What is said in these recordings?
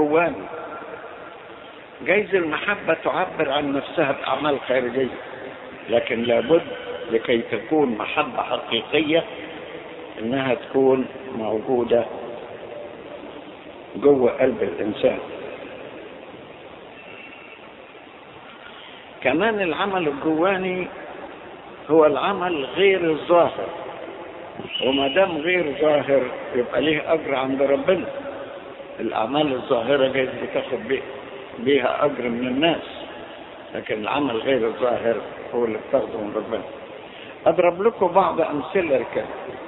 جواني جايز المحبة تعبر عن نفسها بأعمال خارجية لكن لابد لكي تكون محبة حقيقية انها تكون موجودة جوه قلب الانسان كمان العمل الجواني هو العمل غير الظاهر وما دام غير ظاهر يبقى ليه اجر عند ربنا الاعمال الظاهره جايز بتاخد بيه بيها اجر من الناس لكن العمل غير الظاهر هو اللي بتاخده من ربنا اضرب لكم بعض امثله كده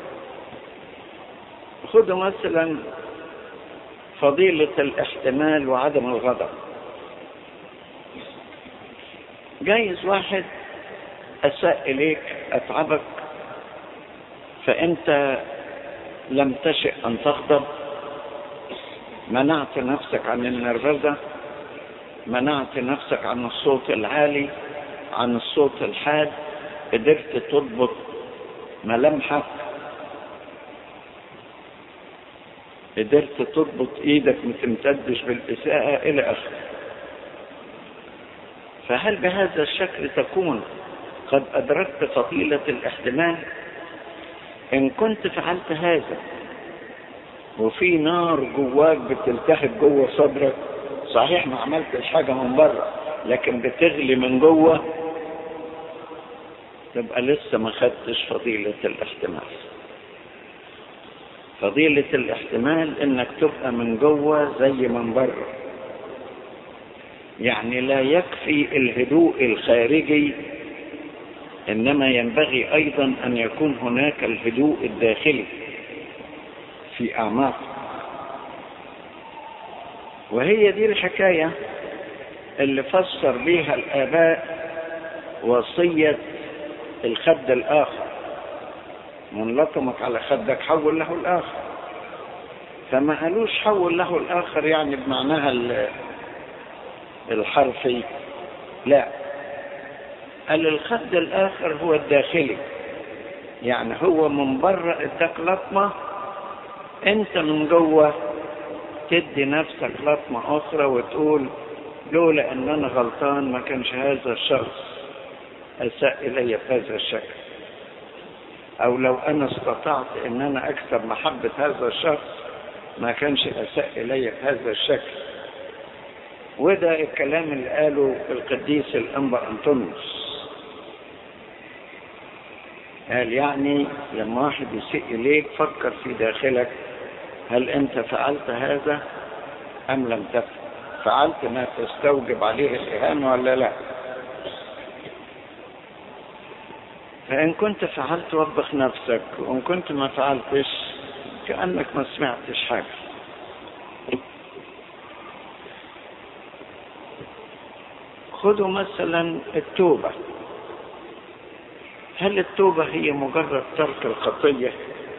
خذوا مثلا فضيلة الاحتمال وعدم الغضب جايز واحد أساء إليك أتعبك فأنت لم تشئ أن تغضب منعت نفسك عن النرفزة منعت نفسك عن الصوت العالي عن الصوت الحاد قدرت تضبط ملامحك قدرت تضبط ايدك ما تمتدش بالاساءة الى اخره فهل بهذا الشكل تكون قد ادركت فضيلة الاحتمال ان كنت فعلت هذا وفي نار جواك بتلتهب جوه صدرك صحيح ما عملتش حاجة من بره لكن بتغلي من جوه تبقى لسه ما خدتش فضيلة الاحتمال فضيلة الاحتمال انك تبقى من جوه زي من بره يعني لا يكفي الهدوء الخارجي انما ينبغي ايضا ان يكون هناك الهدوء الداخلي في اعماق وهي دي الحكاية اللي فسر بيها الاباء وصية الخد الاخر من لطمك على خدك حول له الاخر فما قالوش حول له الاخر يعني بمعناها الحرفي لا قال الخد الاخر هو الداخلي يعني هو من بره اداك لطمه انت من جوه تدي نفسك لطمه اخرى وتقول لولا ان انا غلطان ما كانش هذا الشخص اساء الي بهذا الشكل او لو انا استطعت ان انا اكسب محبة هذا الشخص ما كانش اساء الي بهذا الشكل وده الكلام اللي قاله القديس الانبا انطونيوس قال يعني لما واحد يسيء اليك فكر في داخلك هل انت فعلت هذا ام لم تفعل فعلت ما تستوجب عليه الاهانه ولا لا فإن كنت فعلت وبخ نفسك وإن كنت ما فعلتش كأنك ما سمعتش حاجة خذوا مثلا التوبة هل التوبة هي مجرد ترك الخطية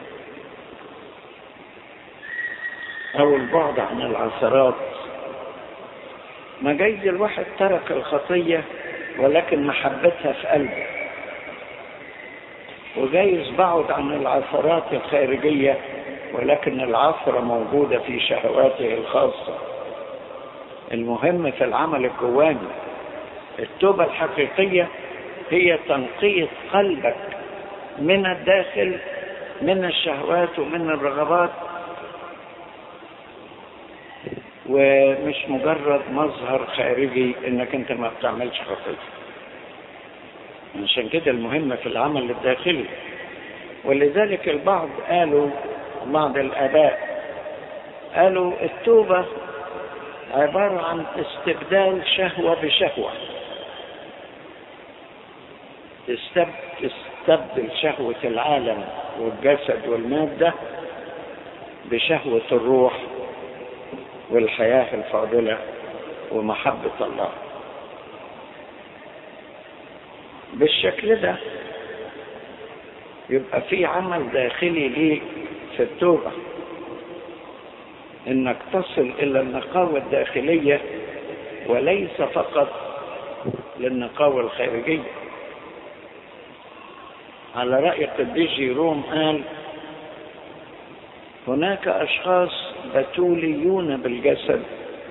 أو البعد عن العثرات ما جايز الواحد ترك الخطية ولكن محبتها في قلبه وجايز بعد عن العثرات الخارجية ولكن العثرة موجودة في شهواته الخاصة المهم في العمل الجواني التوبة الحقيقية هي تنقية قلبك من الداخل من الشهوات ومن الرغبات ومش مجرد مظهر خارجي انك انت ما بتعملش خطيه عشان كده المهم في العمل الداخلي ولذلك البعض قالوا بعض الآباء قالوا التوبة عبارة عن استبدال شهوة بشهوة تستبدل شهوة العالم والجسد والمادة بشهوة الروح والحياة الفاضلة ومحبة الله بالشكل ده يبقى في عمل داخلي ليك في التوبة انك تصل الى النقاوة الداخلية وليس فقط للنقاوة الخارجية على رأي قديس جيروم قال هناك أشخاص بتوليون بالجسد